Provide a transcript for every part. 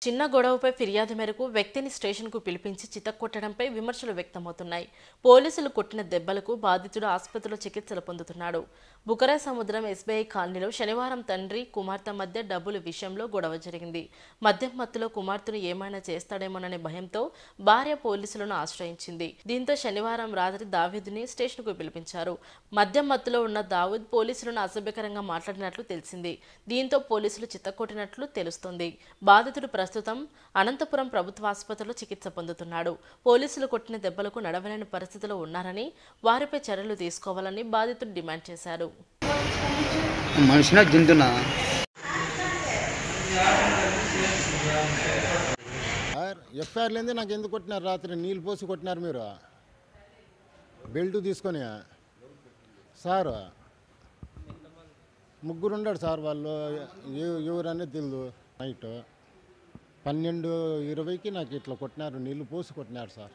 చిన్న గొడవపై ఫిర్యాదు మేరకు వ్యక్తిని స్టేషన్కు పిలిపించి చితక్కొట్టడంపై విమర్శలు వ్యక్తమవుతున్నాయి పోలీసులు కొట్టిన దెబ్బలకు బాధితుడు ఆసుపత్రిలో చికిత్సలు పొందుతున్నాడు బుకరా సముద్రం ఎస్బీఐ కాలనీలో శనివారం తండ్రి కుమార్తె మధ్య డబ్బుల విషయంలో గొడవ జరిగింది మద్యం మత్తులో కుమార్తెను ఏమైనా చేస్తాడేమోననే భయంతో భార్య పోలీసులను ఆశ్రయించింది దీంతో శనివారం రాత్రి దావీదుని స్టేషన్కు పిలిపించారు మద్యం మత్తులో ఉన్న దావూద్ పోలీసులను అసభ్యకరంగా మాట్లాడినట్లు తెలిసింది దీంతో పోలీసులు చిత్తకొట్టినట్లు తెలుస్తోంది బాధితుడు ప్రస్తుతం అనంతపురం ప్రభుత్వ ఆసుపత్రిలో చికిత్స పొందుతున్నాడు పోలీసులు కొట్టిన దెబ్బలకు నడవలేని పరిస్థితిలో ఉన్నారని వారిపై చర్యలు తీసుకోవాలని బాధితుడు డిమాండ్ చేశారు మనిషినా జంతునా సార్ ఎఫ్ఐఆర్ లేదే నాకు ఎందుకు కొట్టినారు రాత్రి నీళ్ళు పోసి కొట్టినారు మీరు బెల్ట్ తీసుకొని సార్ ముగ్గురు ఉన్నాడు సార్ వాళ్ళు ఎవ- ఎవరనేది తెలియదు నైట్ పన్నెండు ఇరవైకి నాకు ఇట్లా కొట్టినారు నీళ్ళు పోసి కొట్టినారు సార్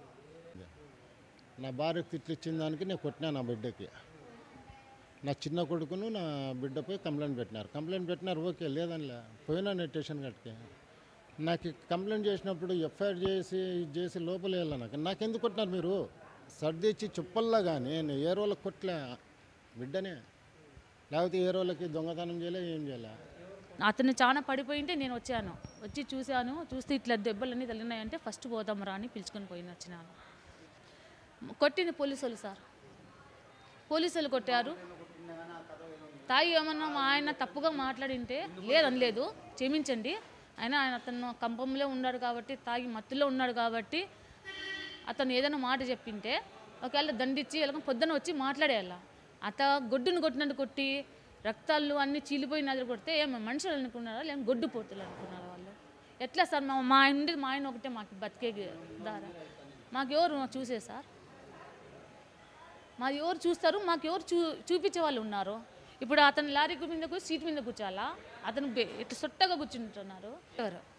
నా భార్యకు తిట్లు ఇచ్చిన దానికి నేను కొట్టినా నా బిడ్డకి నా చిన్న కొడుకును నా బిడ్డపై కంప్లైంట్ పెట్టినారు కంప్లైంట్ పెట్టినారు ఓకే లేదనిలే పోయినా నేను స్టేషన్ కట్టుకే నాకు కంప్లైంట్ చేసినప్పుడు ఎఫ్ఐఆర్ చేసి ఇది చేసి లోపల వెళ్ళా నాకు నాకెందుకు కొట్టినారు మీరు సర్ది ఇచ్చి చుప్పల్లా కానీ నేను ఏ రోజులకు కొట్టలే బిడ్డనే లేకపోతే ఏ రోజులకి దొంగతనం చేయలే ఏం చేయలే అతను చాలా పడిపోయింటే నేను వచ్చాను వచ్చి చూశాను చూస్తే ఇట్లా దెబ్బలన్నీ తగిలినాయంటే ఫస్ట్ పోదాం రా అని పిలుచుకొని పోయిన వచ్చినాను కొట్టింది పోలీసులు సార్ పోలీసులు కొట్టారు తాయి ఏమన్నా మా ఆయన తప్పుగా మాట్లాడింటే లేదని లేదు క్షమించండి అయినా ఆయన అతను కంపంలో ఉన్నాడు కాబట్టి తాగి మత్తులో ఉన్నాడు కాబట్టి అతను ఏదైనా మాట చెప్పింటే ఒకవేళ దండిచ్చి ఇలా పొద్దున వచ్చి మాట్లాడేయాల అత గొడ్డును కొట్టినట్టు కొట్టి రక్తాలు అన్నీ చీలిపోయినది కొడితే ఏమో మనుషులు అనుకున్నారా లేక గొడ్డు పోతులు అనుకున్నారా వాళ్ళు ఎట్లా సార్ మా మా ఆయన ఉండేది మా ఆయన ఒకటే మాకు బతికే దారా మాకు ఎవరు చూసే సార్ మాది ఎవరు చూస్తారు మాకు ఎవరు చూ చూపించే వాళ్ళు ఉన్నారు ఇప్పుడు అతను లారీ మీద కూర్చో సీట్ మీద కూర్చోాలా అతను బె- ఇట్లా సొట్టగా కూర్చుంటున్నారు ఎవరు